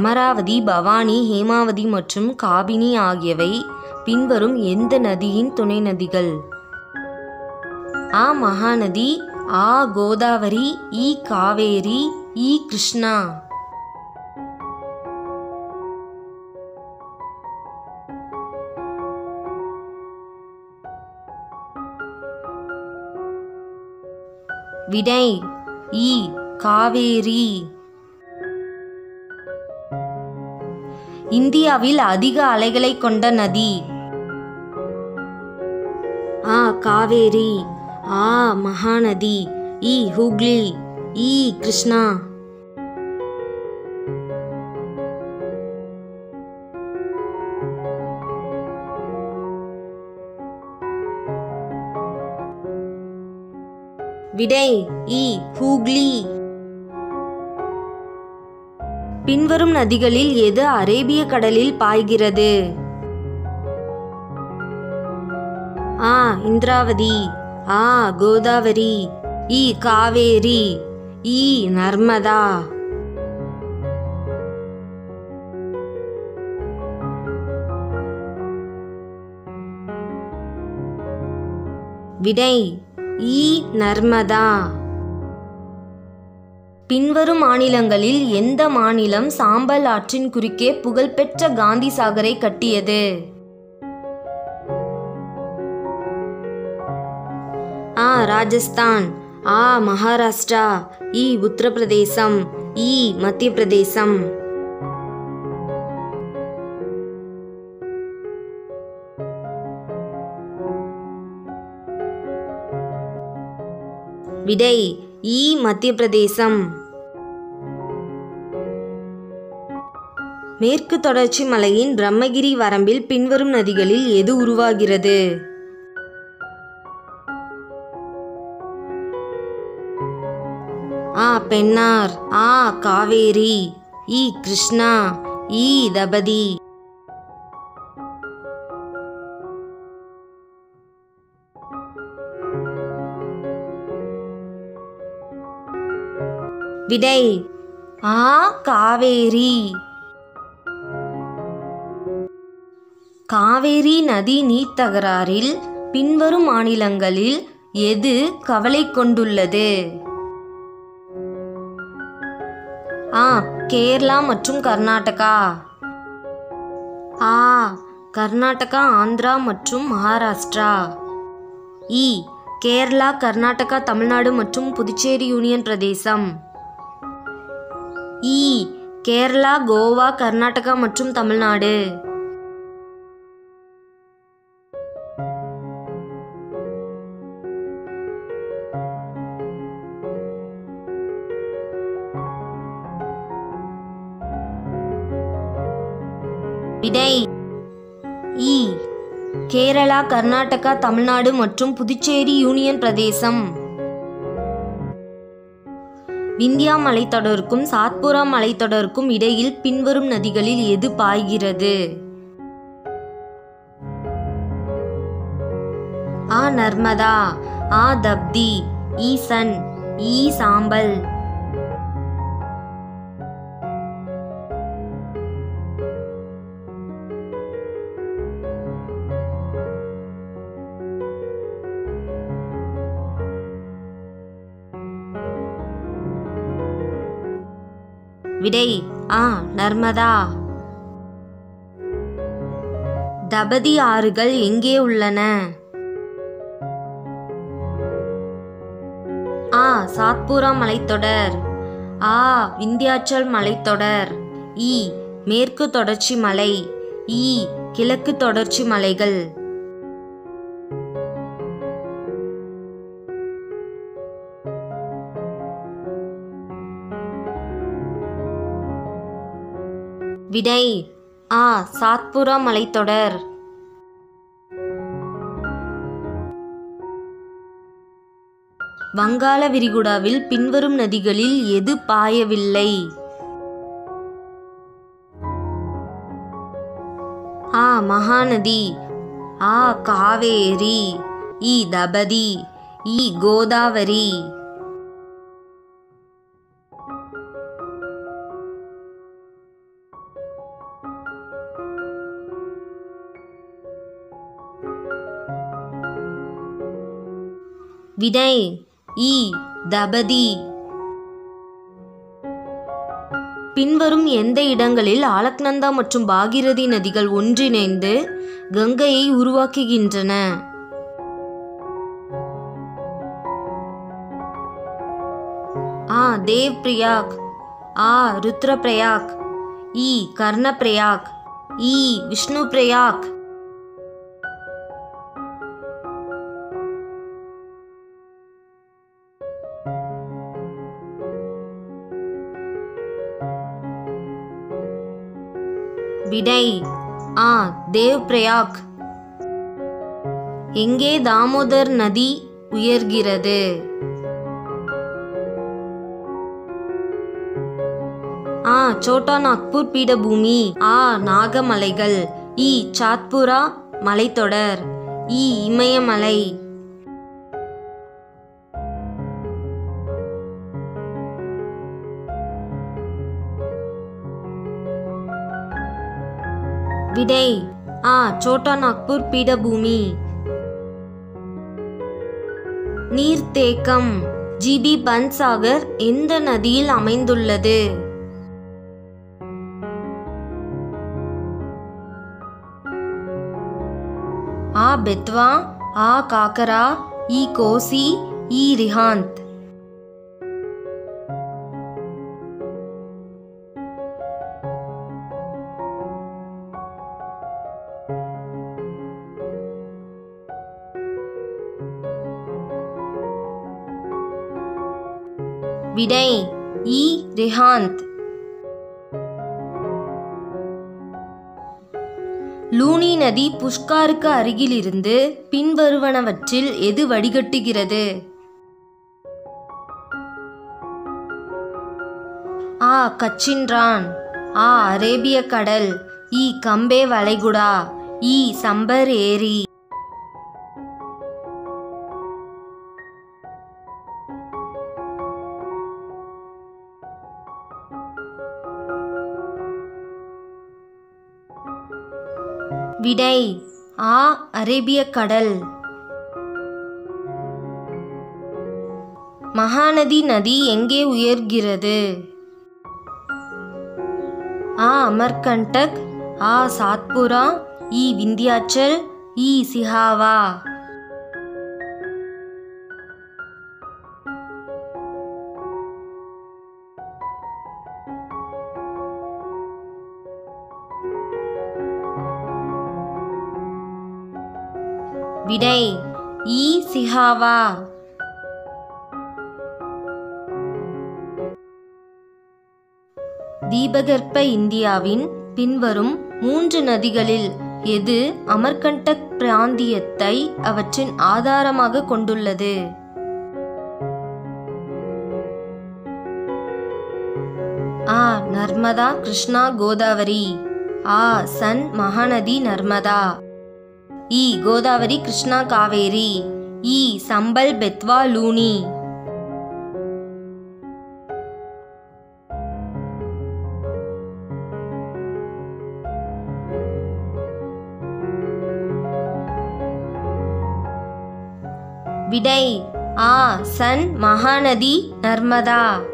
அமராவதி பவானி ஹேமாவதி மற்றும் காபினி ஆகியவை பின்வரும் எந்த நதியின் துணை நதிகள் ஆ மகாநதி ஆ கோதாவரி இ காவேரி இ கிருஷ்ணா விடை இ காவேரி இந்தியாவில் அதிக அலைகளை கொண்ட நதி ஆ காவேரி ஆ மகாநதி இ ஹூக்ளி இ கிருஷ்ணா விடை இ ஹூக்ளி பின்வரும் நதிகளில் எது அரேபிய கடலில் பாய்கிறது ஆ இந்திராவதி ஆ கோதாவரி இ காவேரி இ நர்மதா விடை இ நர்மதா பின்வரும் மாநிலங்களில் எந்த மாநிலம் சாம்பல் ஆற்றின் குறுக்கே புகழ்பெற்ற காந்தி சாகரை கட்டியது ஆ ராஜஸ்தான் ஆ மகாராஷ்டிரா இ உத்தரப்பிரதேசம் இ மத்திய பிரதேசம் விடை இ மத்திய பிரதேசம் மேற்கு தொடர்ச்சி மலையின் பிரம்மகிரி வரம்பில் பின்வரும் நதிகளில் எது உருவாகிறது ஆ பெண்ணார் ஆ காவேரி இ கிருஷ்ணா இ தபதி விடை ஆ காவேரி காவேரி நதி நீர் தகராறில் பின்வரும் மாநிலங்களில் எது கவலை கொண்டுள்ளது ஆ கேரளா மற்றும் கர்நாடகா ஆ கர்நாடகா ஆந்திரா மற்றும் மகாராஷ்டிரா இ கேரளா கர்நாடகா தமிழ்நாடு மற்றும் புதுச்சேரி யூனியன் பிரதேசம் இ கேரளா கோவா கர்நாடகா மற்றும் தமிழ்நாடு விடை இ கேரளா கர்நாடகா தமிழ்நாடு மற்றும் புதுச்சேரி யூனியன் பிரதேசம் விந்தியா மலைத்தொடருக்கும் சாத்புரா மலைத்தொடருக்கும் இடையில் பின்வரும் நதிகளில் எது பாய்கிறது ஆ நர்மதா ஆ தப்தி ஈசன் ஈ சாம்பல் விடை ஆ நர்மதா தபதி ஆறுகள் எங்கே உள்ளன ஆ சாத்புரா மலைத்தொடர் ஆ விந்தியாச்சல் மலைத்தொடர் இ மேற்கு தொடர்ச்சி மலை இ கிழக்கு தொடர்ச்சி மலைகள் விடை ஆ சாத்புரா மலைத்தொடர் வங்காள விரிகுடாவில் பின்வரும் நதிகளில் எது பாயவில்லை ஆ மகாநதி ஆ காவேரி இ தபதி இ கோதாவரி விடை இ தபதி பின்வரும் எந்த இடங்களில் ஆலக்நந்தா மற்றும் பாகிரதி நதிகள் ஒன்றிணைந்து கங்கையை உருவாக்குகின்றன ஆ தேவ் பிரயாக் ஆ ருத்ரபிரயாக் இ கர்ணபிரயாக் இ விஷ்ணு பிரயாக் விடை ஆ தேவ் பிரயாக் எங்கே தாமோதர் நதி உயர்கிறது ஆ சோட்டா நாக்பூர் பீடபூமி ஆ நாகமலைகள் இ சாத்புரா மலைத்தொடர் இ இமயமலை விடை ஆ சோட்டா நாக்பூர் பீடபூமி நீர்த்தேக்கம் ஜிபி பன்சாகர் எந்த நதியில் அமைந்துள்ளது ஆ பெத்வா ஆ காக்கரா இ கோசி இ ரிஹாந்த் விடை இ ரிஹாந்த் லூனி நதி புஷ்காருக்கு அருகிலிருந்து பின்வருவனவற்றில் எது வடிகட்டுகிறது ஆ கச்சின்றான் ஆ அரேபிய கடல் இ கம்பே வளைகுடா இ சம்பர் ஏரி விடை ஆ அரேபிய கடல் மகாநதி நதி எங்கே உயர்கிறது ஆ அமர்கண்டக் ஆ சாத்புரா இ விந்தியாச்சல் இ சிஹாவா விடை இ சிஹாவா தீபகற்ப இந்தியாவின் பின்வரும் மூன்று நதிகளில் எது அமர்கண்டக் பிராந்தியத்தை அவற்றின் ஆதாரமாக கொண்டுள்ளது ஆ நர்மதா கிருஷ்ணா கோதாவரி ஆ சன் மகாநதி நர்மதா இ கோதாவரி கிருஷ்ணா காவேரி இ சம்பல் பெத்வா லூனி விடை ஆ சன் மகாநதி நர்மதா